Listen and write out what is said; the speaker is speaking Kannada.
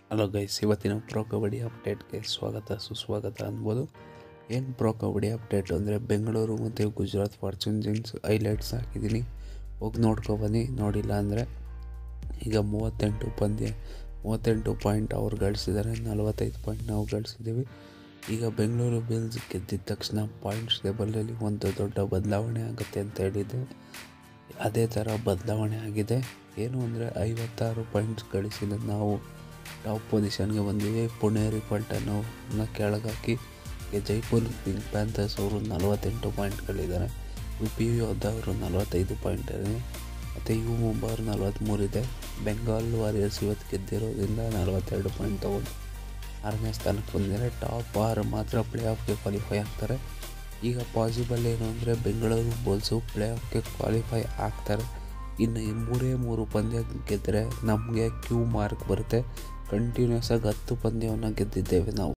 ಹಲೋ ಗೈಸ್ ಇವತ್ತಿನ ಪ್ರೋ ಕಬಡ್ಡಿ ಅಪ್ಡೇಟ್ಗೆ ಸ್ವಾಗತ ಸುಸ್ವಾಗತ ಅನ್ಬೋದು ಏನು ಪ್ರೋ ಕಬಡ್ಡಿ ಅಪ್ಡೇಟ್ ಅಂದರೆ ಬೆಂಗಳೂರು ಮತ್ತು ಗುಜರಾತ್ ಫಾರ್ಚೂನ್ ಜಿನ್ಸ್ ಹೈಲೈಟ್ಸ್ ಹಾಕಿದ್ದೀನಿ ಹೋಗಿ ನೋಡ್ಕೊಬನ್ನಿ ನೋಡಿಲ್ಲ ಅಂದರೆ ಈಗ ಮೂವತ್ತೆಂಟು ಪಂದ್ಯ ಮೂವತ್ತೆಂಟು ಪಾಯಿಂಟ್ ಅವ್ರು ಗಳಿಸಿದ್ದಾರೆ ನಲವತ್ತೈದು ಪಾಯಿಂಟ್ ನಾವು ಗಳಿಸಿದ್ದೀವಿ ಈಗ ಬೆಂಗಳೂರು ಬಿಲ್ಸ್ ಗೆದ್ದಿದ ತಕ್ಷಣ ಪಾಯಿಂಟ್ಸ್ ಟೇಬಲಲ್ಲಿ ಒಂದು ದೊಡ್ಡ ಬದಲಾವಣೆ ಆಗುತ್ತೆ ಅಂತ ಹೇಳಿದ್ದೆ ಅದೇ ಥರ ಬದಲಾವಣೆ ಆಗಿದೆ ಏನು ಅಂದರೆ ಐವತ್ತಾರು ಪಾಯಿಂಟ್ಸ್ ಗಳಿಸಿದ ನಾವು ಟಾಪ್ ಪೊಸಿಷನ್ಗೆ ಬಂದಿವಿ ಪುಣೆ ರಿಪಲ್ಟನ್ನು ಕೆಳಗಾಕಿ ಈಗ ಜೈಪುರ್ ಪಿಂಕ್ ಪ್ಯಾಂಥರ್ಸ್ ಅವರು ನಲವತ್ತೆಂಟು ಪಾಯಿಂಟ್ಗಳಿದ್ದಾರೆ ಯು ಪಿ ವಿ ಅವರು ನಲವತ್ತೈದು ಪಾಯಿಂಟ್ ಇದೆ ಮತ್ತು ಯು ಮುಂಬೈ ಅವರು ನಲವತ್ತ್ಮೂರಿದೆ ಬೆಂಗಾಲ್ ವಾರಿಯರ್ಸ್ ಇವತ್ತು ಗೆದ್ದಿರೋದ್ರಿಂದ ನಲವತ್ತೆರಡು ಪಾಯಿಂಟ್ ತೊಗೊಂಡು ಆರನೇ ಸ್ಥಾನಕ್ಕೆ ಬಂದಿದ್ದಾರೆ ಟಾಪ್ ಆರು ಮಾತ್ರ ಪ್ಲೇ ಆಫ್ಗೆ ಕ್ವಾಲಿಫೈ ಆಗ್ತಾರೆ ಈಗ ಪಾಸಿಬಲ್ ಏನು ಅಂದರೆ ಬೆಂಗಳೂರು ಬೋಲ್ಸು ಪ್ಲೇ ಆಫ್ಗೆ ಕ್ವಾಲಿಫೈ ಆಗ್ತಾರೆ ಇನ್ನು ಈ ಮೂರೇ ಮೂರು ಪಂದ್ಯ ಗೆದ್ದರೆ ನಮಗೆ ಕ್ಯೂ ಮಾರ್ಕ್ ಬರುತ್ತೆ ಕಂಟಿನ್ಯೂಸ್ ಆಗಿ ಹತ್ತು ಪಂದ್ಯವನ್ನು ಗೆದ್ದಿದ್ದೇವೆ ನಾವು